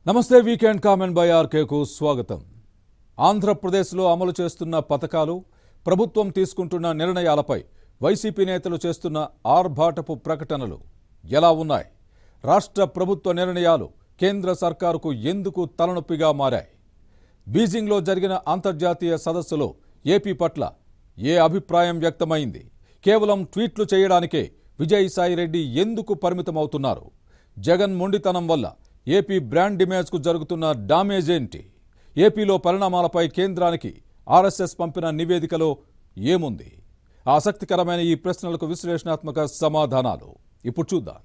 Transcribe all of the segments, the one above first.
నమస్తే weekend comment by ఆర్కేకు స్వాగతం ఆంధ్రప్రదేశ్లో అమలు చేస్తున్న పథకాలు ప్రభుత్వం తీసుకుంటున్న నిర్ణయాలపై వైసీపీ నేతలు చేస్తున్న ఆర్భాటపు ప్రకటనలు ఎలా ఉన్నాయి రాష్ట్ర ప్రభుత్వ నిర్ణయాలు కేంద్ర సర్కారుకు ఎందుకు తలనొప్పిగా మారాయి బీజింగ్లో జరిగిన అంతర్జాతీయ సదస్సులో ఏపీ పట్ల ఏ అభిప్రాయం వ్యక్తమైంది కేవలం ట్వీట్లు చేయడానికే విజయసాయిరెడ్డి ఎందుకు పరిమితమవుతున్నారు జగన్ మొండితనం వల్ల ఏపీ బ్రాండ్ ఇమేజ్కు జరుగుతున్న డామేజ్ ఏంటి ఏపీలో పరిణామాలపై కేంద్రానికి ఆర్ఎస్ఎస్ పంపిన నివేదికలో ఏముంది ఆసక్తికరమైన ఈ ప్రశ్నలకు విశ్లేషణాత్మక సమాధానాలు ఇప్పుడు చూద్దాం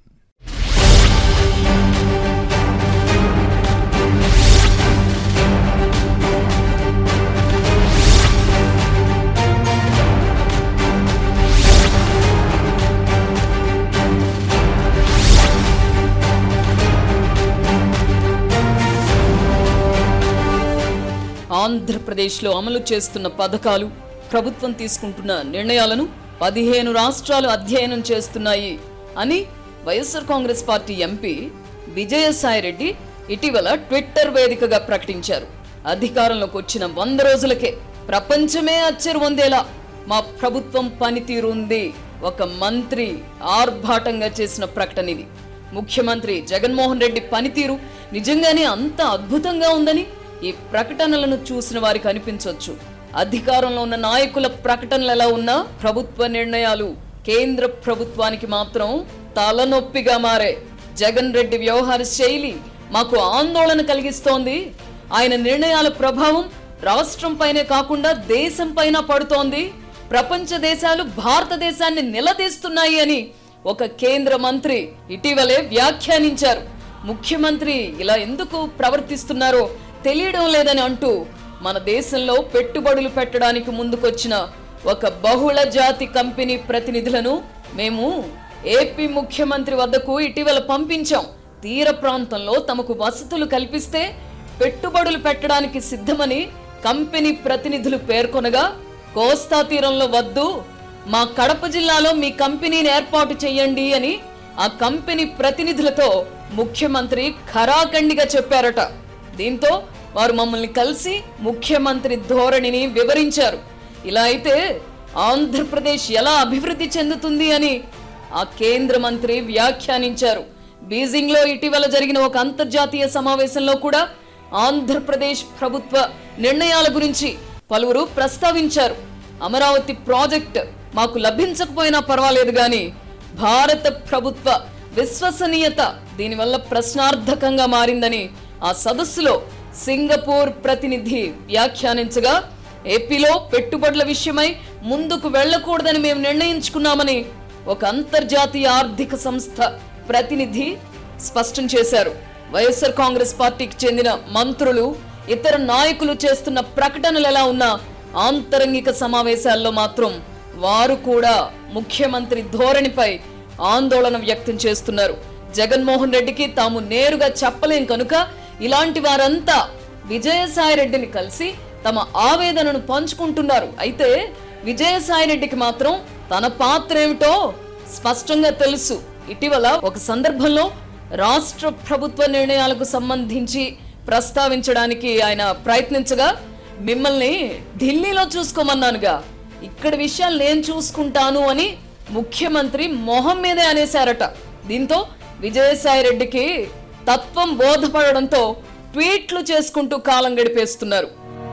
ఆంధ్రప్రదేశ్లో అమలు చేస్తున్న పథకాలు ప్రభుత్వం తీసుకుంటున్న నిర్ణయాలను పదిహేను రాష్ట్రాలు అధ్యయనం చేస్తున్నాయి అని వైఎస్ఆర్ కాంగ్రెస్ పార్టీ ఎంపీ విజయసాయిరెడ్డి ఇటీవల ట్విట్టర్ వేదికగా ప్రకటించారు అధికారంలోకి వచ్చిన వంద రోజులకే ప్రపంచమే అచ్చరు పొందేలా మా ప్రభుత్వం పనితీరు ఉంది ఒక మంత్రి ఆర్భాటంగా చేసిన ప్రకటన ఇది ముఖ్యమంత్రి జగన్మోహన్ రెడ్డి పనితీరు నిజంగానే అంత అద్భుతంగా ఉందని ఈ ప్రకటనలను చూసిన వారికి అనిపించవచ్చు అధికారంలో ఉన్న నాయకుల ప్రకటనలు ఎలా ఉన్నా ప్రభుత్వ నిర్ణయాలు కేంద్ర ప్రభుత్వానికి మాత్రం తలనొప్పిగా మారే జగన్ రెడ్డి వ్యవహార శైలి మాకు ఆందోళన కలిగిస్తోంది ఆయన నిర్ణయాల ప్రభావం రాష్ట్రంపైనే కాకుండా దేశంపైన పడుతోంది ప్రపంచ దేశాలు భారతదేశాన్ని నిలదీస్తున్నాయి అని ఒక కేంద్ర మంత్రి ఇటీవలే వ్యాఖ్యానించారు ముఖ్యమంత్రి ఇలా ఎందుకు ప్రవర్తిస్తున్నారో తెలియడం లేదని అంటూ మన దేశంలో పెట్టుబడులు పెట్టడానికి ముందుకొచ్చిన ఒక బహుళ జాతి కంపెనీ ప్రతినిధులను మేము ఏపీ ముఖ్యమంత్రి వద్దకు ఇటీవల పంపించాం తీర ప్రాంతంలో తమకు వసతులు కల్పిస్తే పెట్టుబడులు పెట్టడానికి సిద్ధమని కంపెనీ ప్రతినిధులు పేర్కొనగా కోస్తా తీరంలో వద్దు మా కడప జిల్లాలో మీ కంపెనీని ఏర్పాటు చేయండి అని ఆ కంపెనీ ప్రతినిధులతో ముఖ్యమంత్రి ఖరాఖండిగా చెప్పారట దీంతో వారు మమ్మల్ని కలిసి ముఖ్యమంత్రి ధోరణిని వివరించారు ఇలా అయితే ఆంధ్రప్రదేశ్ ఎలా అభివృద్ధి చెందుతుంది అని ఆ కేంద్ర మంత్రి వ్యాఖ్యానించారు బీజింగ్ లో ఇటీవల జరిగిన ఒక అంతర్జాతీయ సమావేశంలో కూడా ఆంధ్రప్రదేశ్ ప్రభుత్వ నిర్ణయాల గురించి పలువురు ప్రస్తావించారు అమరావతి ప్రాజెక్ట్ మాకు లభించకపోయినా పర్వాలేదు గాని భారత ప్రభుత్వ విశ్వసనీయత దీనివల్ల ప్రశ్నార్థకంగా మారిందని ఆ సదస్సులో సింగపూర్ ప్రతినిధి వ్యాఖ్యానించగా ఏపీలో పెట్టుబడుల విషయమై ముందుకు వెళ్లకూడదని మేము నిర్ణయించుకున్నామని ఒక అంతర్జాతీయ ఆర్థిక సంస్థ ప్రతినిధి స్పష్టం చేశారు వైఎస్ఆర్ కాంగ్రెస్ పార్టీకి చెందిన మంత్రులు ఇతర నాయకులు చేస్తున్న ప్రకటనలు ఎలా ఉన్నా ఆంతరంగిక సమావేశాల్లో మాత్రం వారు కూడా ముఖ్యమంత్రి ధోరణిపై ఆందోళన వ్యక్తం చేస్తున్నారు జగన్మోహన్ రెడ్డికి తాము నేరుగా చెప్పలేం కనుక ఇలాంటి వారంతా విజయసాయిరెడ్డిని కలిసి తమ ఆవేదనను పంచుకుంటున్నారు అయితే విజయసాయిరెడ్డికి మాత్రం తన పాత్ర ఏమిటో స్పష్టంగా తెలుసు ఇటీవల ఒక సందర్భంలో రాష్ట్ర ప్రభుత్వ నిర్ణయాలకు సంబంధించి ప్రస్తావించడానికి ఆయన ప్రయత్నించగా మిమ్మల్ని ఢిల్లీలో చూసుకోమన్నానుగా ఇక్కడ విషయాలు నేను చూసుకుంటాను అని ముఖ్యమంత్రి మొహం మీదే అనేశారట దీంతో విజయసాయిరెడ్డికి తత్వం బోధపడడంతో ట్వీట్లు చేసుకుంటూ కాలం గడిపేస్తున్నారు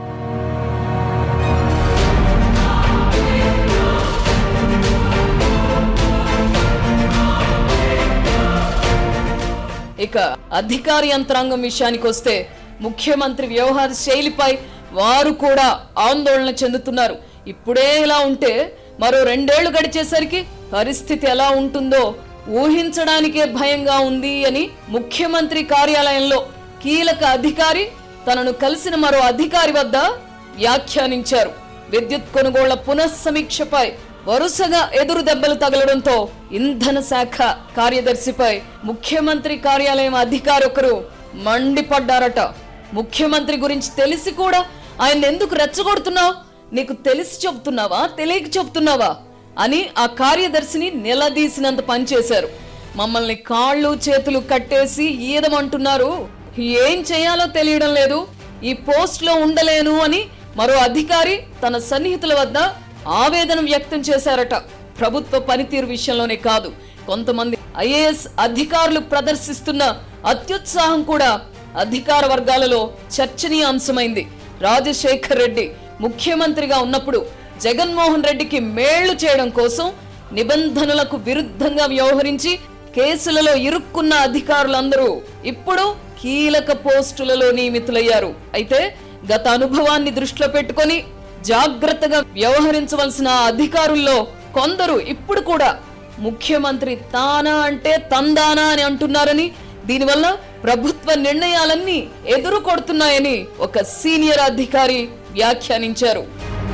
ఇక అధికార యంత్రాంగం విషయానికి వస్తే ముఖ్యమంత్రి వ్యవహార శైలిపై వారు కూడా ఆందోళన చెందుతున్నారు ఇప్పుడే ఇలా ఉంటే మరో రెండేళ్లు గడిచేసరికి పరిస్థితి ఎలా ఉంటుందో ఊహించడానికే భయంగా ఉంది అని ముఖ్యమంత్రి కార్యాలయంలో కీలక అధికారి తనను కలిసిన మరో అధికారి వద్ద వ్యాఖ్యానించారు విద్యుత్ కొనుగోళ్ల పునఃసమీక్షపై వరుసగా ఎదురు దెబ్బలు తగలడంతో ఇంధన శాఖ కార్యదర్శిపై ముఖ్యమంత్రి కార్యాలయం అధికారి ఒకరు మండిపడ్డారట ముఖ్యమంత్రి గురించి తెలిసి కూడా ఆయన ఎందుకు రెచ్చగొడుతున్నావు నీకు తెలిసి చెప్తున్నావా తెలియక చెప్తున్నావా అని ఆ కార్యదర్శిని నిలదీసినంత పనిచేశారు మమ్మల్ని కాళ్ళు చేతులు కట్టేసి ఈదమంటున్నారు ఏం చేయాలో తెలియడం లేదు ఈ పోస్ట్ లో ఉండలేను అని మరో అధికారి తన సన్నిహితుల వద్ద ఆవేదన వ్యక్తం చేశారట ప్రభుత్వ పనితీరు విషయంలోనే కాదు కొంతమంది ఐఏఎస్ అధికారులు ప్రదర్శిస్తున్న అత్యుత్సాహం కూడా అధికార వర్గాలలో చర్చనీయాంశమైంది రాజశేఖర్ రెడ్డి ముఖ్యమంత్రిగా ఉన్నప్పుడు జగన్మోహన్ రెడ్డికి మేళ్లు చేయడం కోసం నిబంధనలకు విరుద్ధంగా వ్యవహరించి కేసులలో ఇరుక్కున్న అధికారులందరూ ఇప్పుడు కీలక పోస్టులలో నియమితులయ్యారు అయితే గత అనుభవాన్ని దృష్టిలో పెట్టుకొని జాగ్రత్తగా వ్యవహరించవలసిన ఆ అధికారుల్లో కొందరు ఇప్పుడు కూడా ముఖ్యమంత్రి తానా అంటే తందానా అని అంటున్నారని దీనివల్ల ప్రభుత్వ నిర్ణయాలన్నీ ఎదురు కొడుతున్నాయని ఒక సీనియర్ అధికారి వ్యాఖ్యానించారు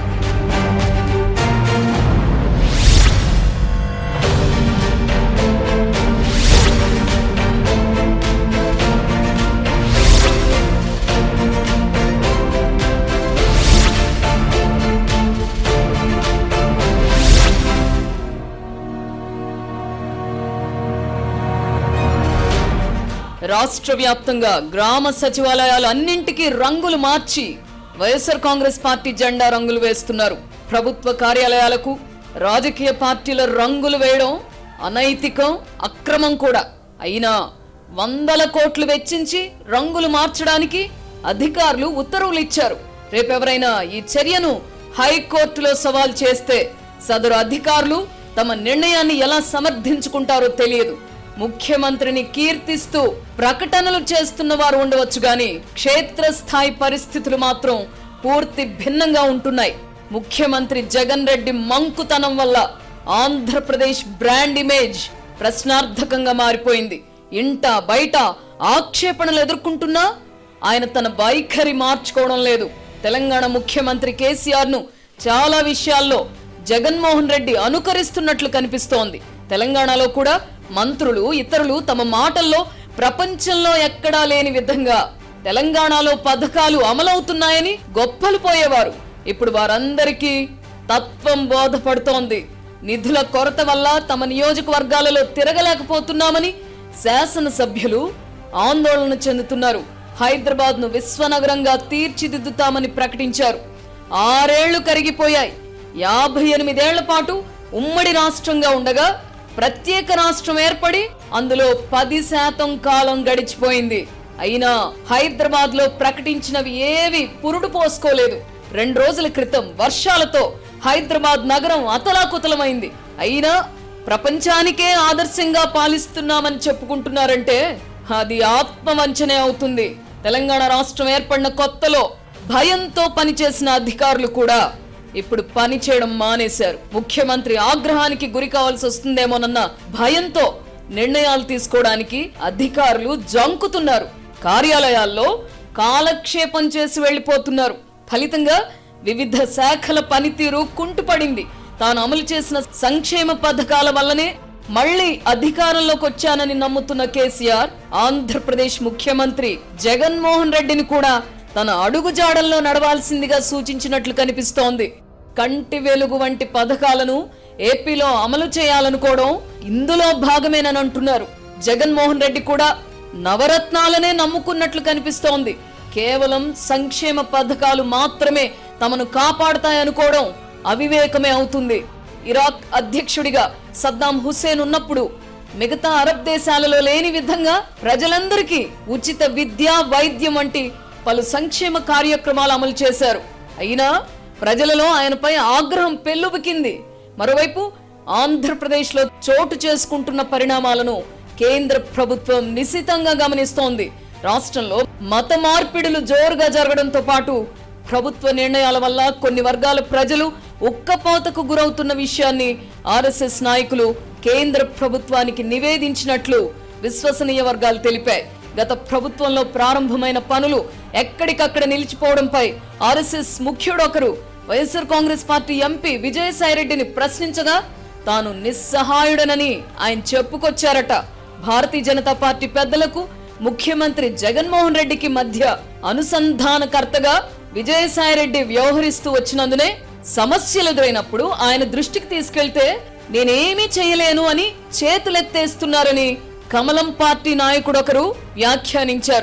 రాష్ట్ర వ్యాప్తంగా గ్రామ సచివాలయాలు అన్నింటికీ రంగులు మార్చి వైఎస్ఆర్ కాంగ్రెస్ పార్టీ జెండా రంగులు వేస్తున్నారు ప్రభుత్వ కార్యాలయాలకు రాజకీయ పార్టీల రంగులు వేయడం అనైతికం అక్రమం కూడా అయినా వందల కోట్లు వెచ్చించి రంగులు మార్చడానికి అధికారులు ఉత్తర్వులు ఇచ్చారు రేపెవరైనా ఈ చర్యను హైకోర్టులో సవాల్ చేస్తే సదరు అధికారులు తమ నిర్ణయాన్ని ఎలా సమర్థించుకుంటారో తెలియదు ముఖ్యమంత్రిని కీర్తిస్తూ ప్రకటనలు చేస్తున్న వారు ఉండవచ్చు గాని క్షేత్రస్థాయి పరిస్థితులు మాత్రం పూర్తి భిన్నంగా ఉంటున్నాయి ముఖ్యమంత్రి జగన్ రెడ్డి మంకుతనం వల్ల ఆంధ్రప్రదేశ్ బ్రాండ్ ఇమేజ్ ప్రశ్నార్థకంగా మారిపోయింది ఇంట బయట ఆక్షేపణలు ఎదుర్కొంటున్నా ఆయన తన వైఖరి మార్చుకోవడం లేదు తెలంగాణ ముఖ్యమంత్రి కేసీఆర్ ను చాలా విషయాల్లో జగన్మోహన్ రెడ్డి అనుకరిస్తున్నట్లు కనిపిస్తోంది తెలంగాణలో కూడా మంత్రులు ఇతరులు తమ మాటల్లో ప్రపంచంలో ఎక్కడా లేని విధంగా తెలంగాణలో పథకాలు అమలవుతున్నాయని గొప్పలు పోయేవారు ఇప్పుడు వారందరికీ తత్వం బోధపడుతోంది నిధుల కొరత వల్ల తమ నియోజకవర్గాలలో తిరగలేకపోతున్నామని శాసనసభ్యులు ఆందోళన చెందుతున్నారు హైదరాబాద్ ను విశ్వనగరంగా తీర్చిదిద్దుతామని ప్రకటించారు ఆరేళ్లు కరిగిపోయాయి యాభై ఎనిమిదేళ్ల పాటు ఉమ్మడి రాష్ట్రంగా ఉండగా ప్రత్యేక రాష్ట్రం ఏర్పడి అందులో పది శాతం కాలం గడిచిపోయింది అయినా హైదరాబాద్ లో ప్రకటించినవి ఏవి పురుడు పోసుకోలేదు రెండు రోజుల క్రితం వర్షాలతో హైదరాబాద్ నగరం అతలాకుతలమైంది అయినా ప్రపంచానికే ఆదర్శంగా పాలిస్తున్నామని చెప్పుకుంటున్నారంటే అది ఆత్మవంచనే అవుతుంది తెలంగాణ రాష్ట్రం ఏర్పడిన కొత్తలో భయంతో పనిచేసిన అధికారులు కూడా ఇప్పుడు పని చేయడం మానేశారు ముఖ్యమంత్రి ఆగ్రహానికి గురి కావాల్సి వస్తుందేమోనన్న భయంతో నిర్ణయాలు తీసుకోవడానికి అధికారులు జంకుతున్నారు కార్యాలయాల్లో కాలక్షేపం చేసి వెళ్లిపోతున్నారు ఫలితంగా వివిధ శాఖల పనితీరు కుంటుపడింది తాను అమలు చేసిన సంక్షేమ పథకాల వల్లనే మళ్ళీ అధికారంలోకి వచ్చానని నమ్ముతున్న కేసీఆర్ ఆంధ్రప్రదేశ్ ముఖ్యమంత్రి జగన్మోహన్ రెడ్డిని కూడా తన అడుగుజాడల్లో నడవాల్సిందిగా సూచించినట్లు కనిపిస్తోంది కంటి వెలుగు వంటి పథకాలను ఏపీలో అమలు చేయాలనుకోవడం ఇందులో భాగమేనని అంటున్నారు జగన్మోహన్ రెడ్డి కూడా నవరత్నాలనే నమ్ముకున్నట్లు కనిపిస్తోంది కేవలం సంక్షేమ పథకాలు మాత్రమే తమను కాపాడతాయనుకోవడం అవివేకమే అవుతుంది ఇరాక్ అధ్యక్షుడిగా సద్దాం హుస్సేన్ ఉన్నప్పుడు మిగతా అరబ్ దేశాలలో లేని విధంగా ప్రజలందరికీ ఉచిత విద్య వైద్యం వంటి పలు సంక్షేమ కార్యక్రమాలు అమలు చేశారు అయినా ప్రజలలో ఆయనపై ఆగ్రహం పెల్లుబికింది మరోవైపు ఆంధ్రప్రదేశ్లో చోటు చేసుకుంటున్న పరిణామాలను కేంద్ర ప్రభుత్వం నిశితంగా గమనిస్తోంది రాష్ట్రంలో మత మార్పిడులు జోరుగా జరగడంతో పాటు ప్రభుత్వ నిర్ణయాల వల్ల కొన్ని వర్గాల ప్రజలు ఉక్కపోతకు గురవుతున్న విషయాన్ని ఆర్ఎస్ఎస్ నాయకులు కేంద్ర ప్రభుత్వానికి నివేదించినట్లు విశ్వసనీయ వర్గాలు తెలిపాయి గత ప్రభుత్వంలో ప్రారంభమైన పనులు ఎక్కడికక్కడ నిలిచిపోవడంపై ఆర్ఎస్ఎస్ ముఖ్యుడొకరు వైఎస్ఆర్ కాంగ్రెస్ పార్టీ ఎంపీ విజయసాయిరెడ్డిని ప్రశ్నించగా తాను నిస్సహాయుడనని ఆయన చెప్పుకొచ్చారట భారతీయ జనతా పార్టీ పెద్దలకు ముఖ్యమంత్రి జగన్మోహన్ రెడ్డికి మధ్య అనుసంధానకర్తగా విజయసాయిరెడ్డి వ్యవహరిస్తూ వచ్చినందునే సమస్యలు ఎదురైనప్పుడు ఆయన దృష్టికి తీసుకెళ్తే నేనేమీ చేయలేను అని చేతులెత్తేస్తున్నారని కమలం పార్టీ నాయకుడొకరు వ్యాఖ్యానించారు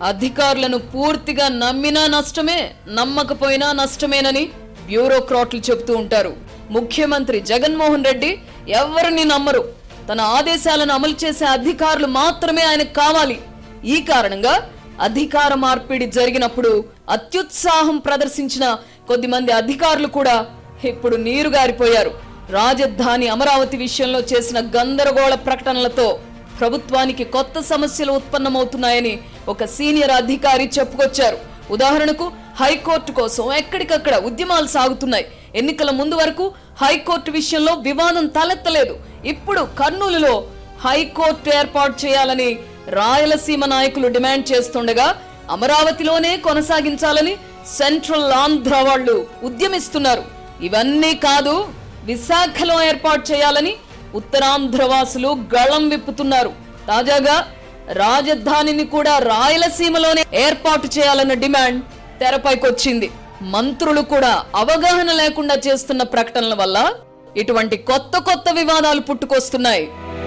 అధికారులను పూర్తిగా నమ్మినా నష్టమే నమ్మకపోయినా నష్టమేనని బ్యూరోక్రాట్లు చెబుతూ ఉంటారు ముఖ్యమంత్రి జగన్మోహన్ రెడ్డి ఎవరిని నమ్మరు తన ఆదేశాలను అమలు చేసే అధికారులు మాత్రమే ఆయనకు కావాలి ఈ కారణంగా అధికార మార్పిడి జరిగినప్పుడు అత్యుత్సాహం ప్రదర్శించిన కొద్దిమంది అధికారులు కూడా ఇప్పుడు నీరుగారిపోయారు రాజధాని అమరావతి విషయంలో చేసిన గందరగోళ ప్రకటనలతో ప్రభుత్వానికి కొత్త సమస్యలు ఉత్పన్నమవుతున్నాయని ఒక సీనియర్ అధికారి చెప్పుకొచ్చారు ఉదాహరణకు హైకోర్టు కోసం ఎక్కడికక్కడ ఉద్యమాలు సాగుతున్నాయి ఎన్నికల ముందు వరకు హైకోర్టు విషయంలో వివాదం తలెత్తలేదు ఇప్పుడు కర్నూలులో హైకోర్టు ఏర్పాటు చేయాలని రాయలసీమ నాయకులు డిమాండ్ చేస్తుండగా అమరావతిలోనే కొనసాగించాలని సెంట్రల్ ఆంధ్ర వాళ్ళు ఉద్యమిస్తున్నారు ఇవన్నీ కాదు విశాఖలో ఏర్పాటు చేయాలని ఉత్తరాంధ్ర వాసులు గళం విప్పుతున్నారు తాజాగా రాజధానిని కూడా రాయలసీమలోనే ఏర్పాటు చేయాలన్న డిమాండ్ తెరపైకొచ్చింది మంత్రులు కూడా అవగాహన లేకుండా చేస్తున్న ప్రకటనల వల్ల ఇటువంటి కొత్త కొత్త వివాదాలు పుట్టుకొస్తున్నాయి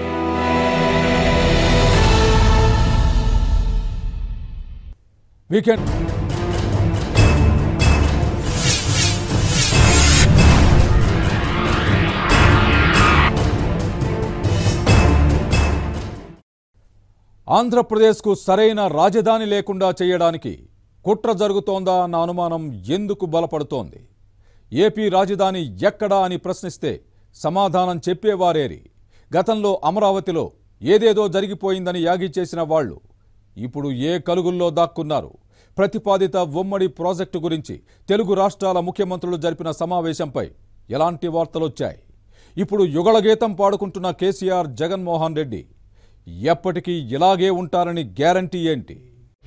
వీకెండ్ ఆంధ్రప్రదేశ్కు సరైన రాజధాని లేకుండా చేయడానికి కుట్ర జరుగుతోందా అన్న అనుమానం ఎందుకు బలపడుతోంది ఏపీ రాజధాని ఎక్కడా అని ప్రశ్నిస్తే సమాధానం చెప్పేవారేరి గతంలో అమరావతిలో ఏదేదో జరిగిపోయిందని యాగి చేసిన వాళ్ళు ఇప్పుడు ఏ కలుగుల్లో దాక్కున్నారు ప్రతిపాదిత ఉమ్మడి ప్రాజెక్టు గురించి తెలుగు రాష్ట్రాల ముఖ్యమంత్రులు జరిపిన సమావేశంపై ఎలాంటి వార్తలొచ్చాయి ఇప్పుడు యుగళగీతం పాడుకుంటున్న కేసీఆర్ జగన్మోహన్ రెడ్డి ఎప్పటికీ ఇలాగే ఉంటారని గ్యారంటీ ఏంటి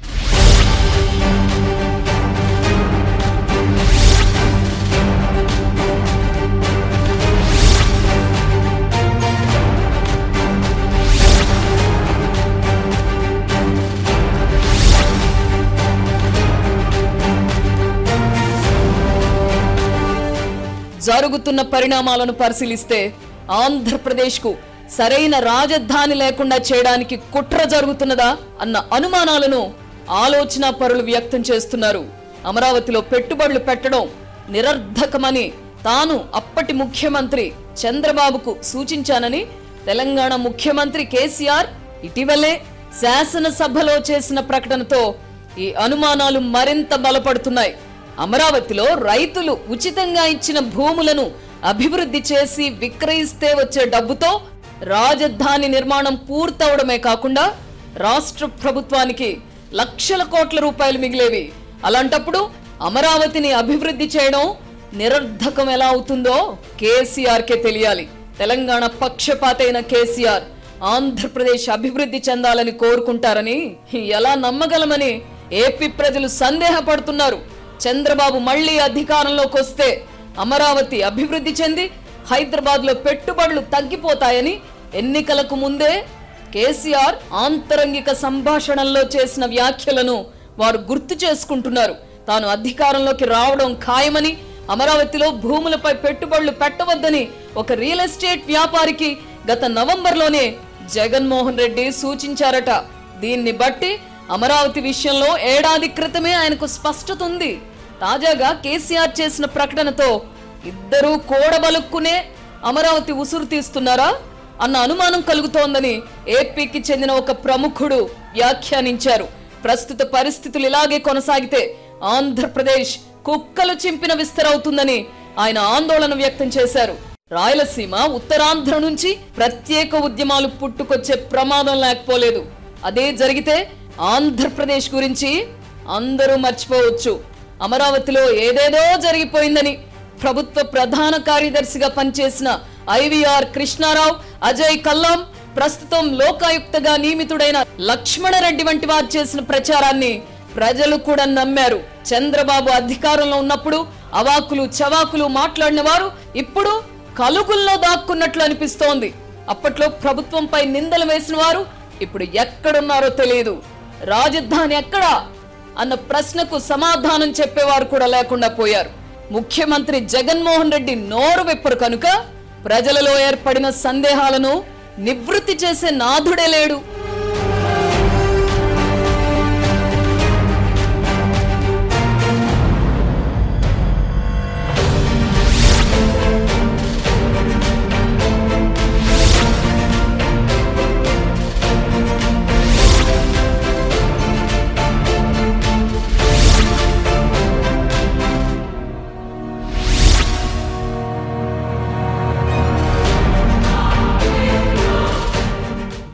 జరుగుతున్న పరిణామాలను పరిశీలిస్తే ఆంధ్రప్రదేశ్కు సరైన రాజధాని లేకుండా చేయడానికి కుట్ర జరుగుతున్నదా అన్న అనుమానాలను ఆలోచన పరులు వ్యక్తం చేస్తున్నారు అమరావతిలో పెట్టుబడులు పెట్టడం నిరర్ధకమని తాను అప్పటి ముఖ్యమంత్రి చంద్రబాబుకు సూచించానని తెలంగాణ ముఖ్యమంత్రి కేసీఆర్ ఇటీవలే శాసనసభలో చేసిన ప్రకటనతో ఈ అనుమానాలు మరింత బలపడుతున్నాయి అమరావతిలో రైతులు ఉచితంగా ఇచ్చిన భూములను అభివృద్ధి చేసి విక్రయిస్తే వచ్చే డబ్బుతో రాజధాని నిర్మాణం పూర్తవడమే కాకుండా రాష్ట్ర ప్రభుత్వానికి లక్షల కోట్ల రూపాయలు మిగిలేవి అలాంటప్పుడు అమరావతిని అభివృద్ధి చేయడం నిరర్ధకం ఎలా అవుతుందో కేసీఆర్ కే తెలియాలి తెలంగాణ పక్షపాతైన కేసీఆర్ ఆంధ్రప్రదేశ్ అభివృద్ధి చెందాలని కోరుకుంటారని ఎలా నమ్మగలమని ఏపీ ప్రజలు సందేహపడుతున్నారు చంద్రబాబు మళ్లీ అధికారంలోకి వస్తే అమరావతి అభివృద్ధి చెంది హైదరాబాద్ లో పెట్టుబడులు తగ్గిపోతాయని ఎన్నికలకు ముందే కేసీఆర్ ఆంతరంగిక సంభాషణల్లో చేసిన వ్యాఖ్యలను వారు గుర్తు చేసుకుంటున్నారు తాను అధికారంలోకి రావడం ఖాయమని అమరావతిలో భూములపై పెట్టుబడులు పెట్టవద్దని ఒక రియల్ ఎస్టేట్ వ్యాపారికి గత నవంబర్లోనే జగన్మోహన్ రెడ్డి సూచించారట దీన్ని బట్టి అమరావతి విషయంలో ఏడాది క్రితమే ఆయనకు స్పష్టత ఉంది తాజాగా కేసీఆర్ చేసిన ప్రకటనతో ఇద్దరూ కోడబలుక్కునే అమరావతి ఉసురు తీస్తున్నారా అన్న అనుమానం కలుగుతోందని ఏపీకి చెందిన ఒక ప్రముఖుడు వ్యాఖ్యానించారు ప్రస్తుత పరిస్థితులు ఇలాగే కొనసాగితే ఆంధ్రప్రదేశ్ కుక్కలు చింపిన విస్తరవుతుందని ఆయన ఆందోళన వ్యక్తం చేశారు రాయలసీమ ఉత్తరాంధ్ర నుంచి ప్రత్యేక ఉద్యమాలు పుట్టుకొచ్చే ప్రమాదం లేకపోలేదు అదే జరిగితే ఆంధ్రప్రదేశ్ గురించి అందరూ మర్చిపోవచ్చు అమరావతిలో ఏదేదో జరిగిపోయిందని ప్రభుత్వ ప్రధాన కార్యదర్శిగా పనిచేసిన ఐవీఆర్ కృష్ణారావు అజయ్ కల్లాం ప్రస్తుతం లోకాయుక్తగా నియమితుడైన లక్ష్మణరెడ్డి వంటి వారు చేసిన ప్రచారాన్ని ప్రజలు కూడా నమ్మారు చంద్రబాబు అధికారంలో ఉన్నప్పుడు అవాకులు చవాకులు మాట్లాడిన వారు ఇప్పుడు కలుగుల్లో దాక్కున్నట్లు అనిపిస్తోంది అప్పట్లో ప్రభుత్వంపై నిందలు వేసిన వారు ఇప్పుడు ఎక్కడున్నారో తెలియదు రాజధాని ఎక్కడా అన్న ప్రశ్నకు సమాధానం చెప్పేవారు కూడా లేకుండా పోయారు ముఖ్యమంత్రి జగన్మోహన్ రెడ్డి నోరు విప్పరు కనుక ప్రజలలో ఏర్పడిన సందేహాలను నివృత్తి చేసే నాథుడే లేడు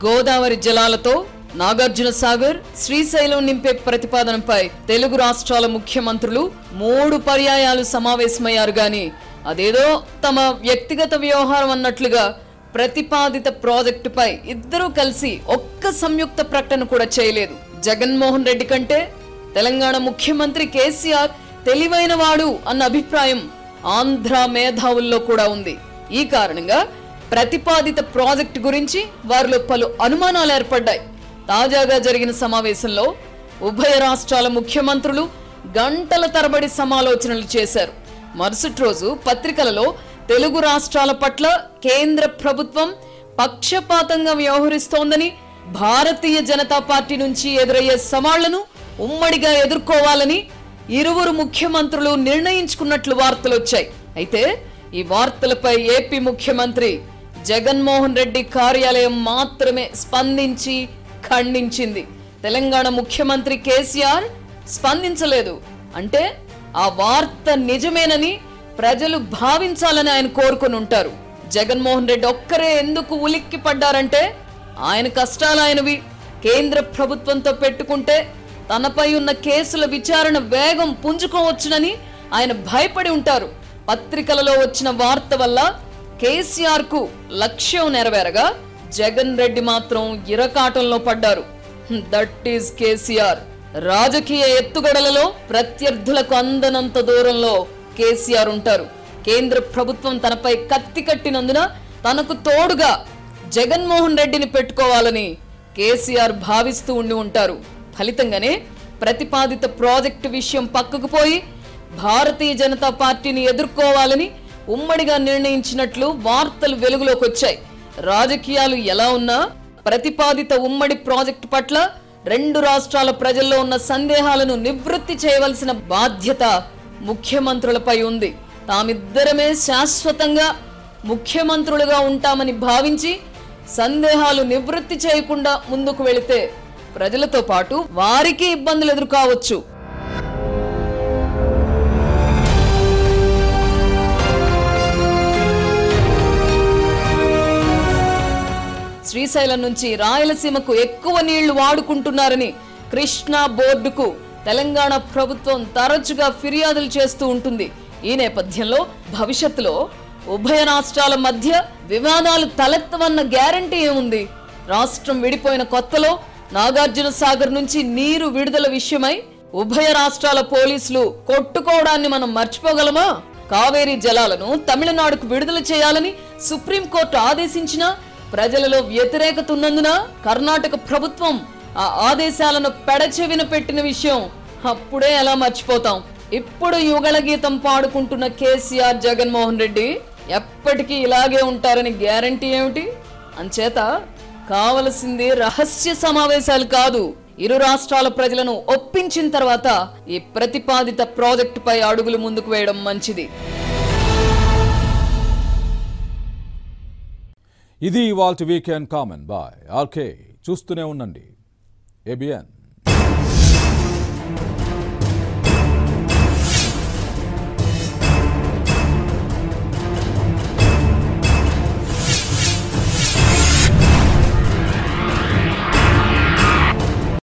గోదావరి జలాలతో నాగార్జున సాగర్ శ్రీశైలం నింపే ప్రతిపాదనపై తెలుగు రాష్ట్రాల ముఖ్యమంత్రులు మూడు పర్యాయాలు సమావేశమయ్యారు గాని అదేదో తమ వ్యక్తిగత వ్యవహారం అన్నట్లుగా ప్రతిపాదిత ప్రాజెక్టుపై ఇద్దరూ కలిసి ఒక్క సంయుక్త ప్రకటన కూడా చేయలేదు జగన్మోహన్ రెడ్డి కంటే తెలంగాణ ముఖ్యమంత్రి కేసీఆర్ తెలివైన వాడు అన్న అభిప్రాయం ఆంధ్ర మేధావుల్లో కూడా ఉంది ఈ కారణంగా ప్రతిపాదిత ప్రాజెక్టు గురించి వారిలో పలు అనుమానాలు ఏర్పడ్డాయి తాజాగా జరిగిన సమావేశంలో ఉభయ రాష్ట్రాల ముఖ్యమంత్రులు గంటల తరబడి సమాలోచనలు చేశారు మరుసటి రోజు పత్రికలలో తెలుగు రాష్ట్రాల పట్ల కేంద్ర ప్రభుత్వం పక్షపాతంగా వ్యవహరిస్తోందని భారతీయ జనతా పార్టీ నుంచి ఎదురయ్యే సవాళ్లను ఉమ్మడిగా ఎదుర్కోవాలని ఇరువురు ముఖ్యమంత్రులు నిర్ణయించుకున్నట్లు వార్తలు వచ్చాయి అయితే ఈ వార్తలపై ఏపీ ముఖ్యమంత్రి జగన్మోహన్ రెడ్డి కార్యాలయం మాత్రమే స్పందించి ఖండించింది తెలంగాణ ముఖ్యమంత్రి కేసీఆర్ స్పందించలేదు అంటే ఆ వార్త నిజమేనని ప్రజలు భావించాలని ఆయన కోరుకొని ఉంటారు జగన్మోహన్ రెడ్డి ఒక్కరే ఎందుకు ఉలిక్కి పడ్డారంటే ఆయన కష్టాలు ఆయనవి కేంద్ర ప్రభుత్వంతో పెట్టుకుంటే తనపై ఉన్న కేసుల విచారణ వేగం పుంజుకోవచ్చునని ఆయన భయపడి ఉంటారు పత్రికలలో వచ్చిన వార్త వల్ల కేసీఆర్ కు లక్ష్యం నెరవేరగా జగన్ రెడ్డి మాత్రం ఇరకాటంలో పడ్డారు దట్ ఈస్ కేసీఆర్ రాజకీయ ఎత్తుగడలలో ప్రత్యర్థులకు అందనంత దూరంలో కేసీఆర్ ఉంటారు కేంద్ర ప్రభుత్వం తనపై కత్తి కట్టినందున తనకు తోడుగా జగన్మోహన్ రెడ్డిని పెట్టుకోవాలని కేసీఆర్ భావిస్తూ ఉండి ఉంటారు ఫలితంగానే ప్రతిపాదిత ప్రాజెక్టు విషయం పక్కకు పోయి భారతీయ జనతా పార్టీని ఎదుర్కోవాలని ఉమ్మడిగా నిర్ణయించినట్లు వార్తలు వెలుగులోకి వచ్చాయి రాజకీయాలు ఎలా ఉన్నా ప్రతిపాదిత ఉమ్మడి ప్రాజెక్టు పట్ల రెండు రాష్ట్రాల ప్రజల్లో ఉన్న సందేహాలను నివృత్తి చేయవలసిన బాధ్యత ముఖ్యమంత్రులపై ఉంది తామిద్దరమే శాశ్వతంగా ముఖ్యమంత్రులుగా ఉంటామని భావించి సందేహాలు నివృత్తి చేయకుండా ముందుకు వెళితే ప్రజలతో పాటు వారికి ఇబ్బందులు ఎదుర్కోవచ్చు శ్రీశైలం నుంచి రాయలసీమకు ఎక్కువ నీళ్లు వాడుకుంటున్నారని కృష్ణా బోర్డుకు తెలంగాణ ప్రభుత్వం తరచుగా ఫిర్యాదులు చేస్తూ ఉంటుంది ఈ నేపథ్యంలో భవిష్యత్తులో ఉభయ రాష్ట్రాల మధ్య వివాదాలు తలెత్తవన్న గ్యారంటీ ఏముంది రాష్ట్రం విడిపోయిన కొత్తలో నాగార్జున సాగర్ నుంచి నీరు విడుదల విషయమై ఉభయ రాష్ట్రాల పోలీసులు కొట్టుకోవడాన్ని మనం మర్చిపోగలమా కావేరీ జలాలను తమిళనాడుకు విడుదల చేయాలని సుప్రీంకోర్టు ఆదేశించినా ప్రజలలో వ్యతిరేకత ఉన్నందున కర్ణాటక ప్రభుత్వం ఆ ఆదేశాలను పెడచెవిన పెట్టిన విషయం అప్పుడే ఎలా మర్చిపోతాం ఇప్పుడు యుగళ గీతం పాడుకుంటున్న కేసీఆర్ జగన్మోహన్ రెడ్డి ఎప్పటికీ ఇలాగే ఉంటారని గ్యారంటీ ఏమిటి అంచేత కావలసింది రహస్య సమావేశాలు కాదు ఇరు రాష్ట్రాల ప్రజలను ఒప్పించిన తర్వాత ఈ ప్రతిపాదిత ప్రాజెక్టుపై అడుగులు ముందుకు వేయడం మంచిది ఇది ఇవాల్టి వీకెండ్ కామన్ బాయ్ ఆర్కే చూస్తూనే ఉండండి ఏబిఎన్